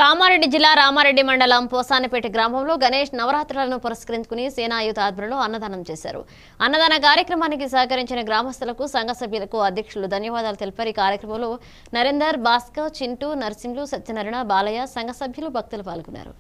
కామారెడ్డి జిల్లా రామారెడ్డి మండలం పోసానిపేట గ్రామంలో గణేష్ నవరాత్రులను పురస్కరించుకుని సేనా యూత్ ఆధ్వర్యంలో అన్నదానం చేశారు అన్నదాన కార్యక్రమానికి సహకరించిన గ్రామస్తులకు సంఘ సభ్యులకు అధ్యక్షులు ధన్యవాదాలు తెలిపారు ఈ కార్యక్రమంలో నరేందర్ భాస్కర్ చింటూ నర్సింహులు సత్యనారాయణ బాలయ్య సంఘ సభ్యులు భక్తులు పాల్గొన్నారు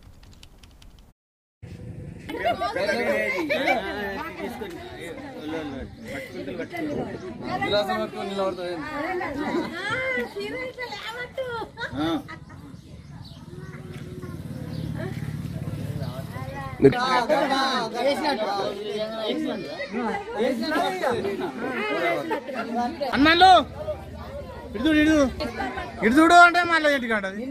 అన్నాళ్ళు ఇటు చూడు ఇటు ఇటు చూడు అంటే మళ్ళీ ఇంటికి అంటది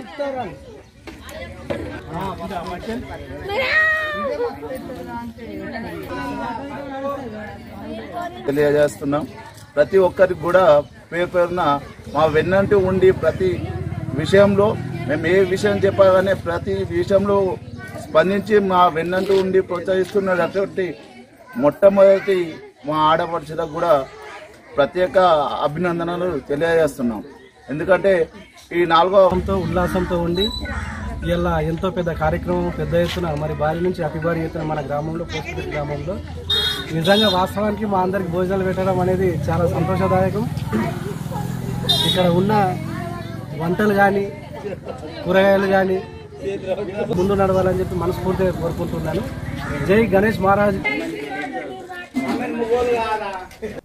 తెలియజేస్తున్నాం ప్రతి ఒక్కరికి కూడా పేరు పేరున మా వెన్నంటి ఉండి ప్రతి విషయంలో మేము ఏ విషయం చెప్పగానే ప్రతి విషయంలో స్పందించి మా వెన్నంటూ ఉండి ప్రోత్సహిస్తున్నటువంటి మొట్టమొదటి మా ఆడపడుచులకు కూడా ప్రత్యేక అభినందనలు తెలియజేస్తున్నాం ఎందుకంటే ఈ నాలుగో ఉత్సాహంతో ఉల్లాసంతో ఉండి ఇలా ఎంతో పెద్ద కార్యక్రమం పెద్ద ఎత్తున మరి భారీ నుంచి అతి భారీ ఎత్తున మన గ్రామంలో పోస్టుపేట గ్రామంలో నిజంగా వాస్తవానికి మా అందరికి భోజనాలు పెట్టడం అనేది చాలా సంతోషదాయకం ఇక్కడ ఉన్న వంటలు కానీ కూరగాయలు కానీ ముందు నడవాలని చెప్పి మనస్ఫూర్తిగా కోరుకుంటున్నాను జై గణేష్ మహారాజ్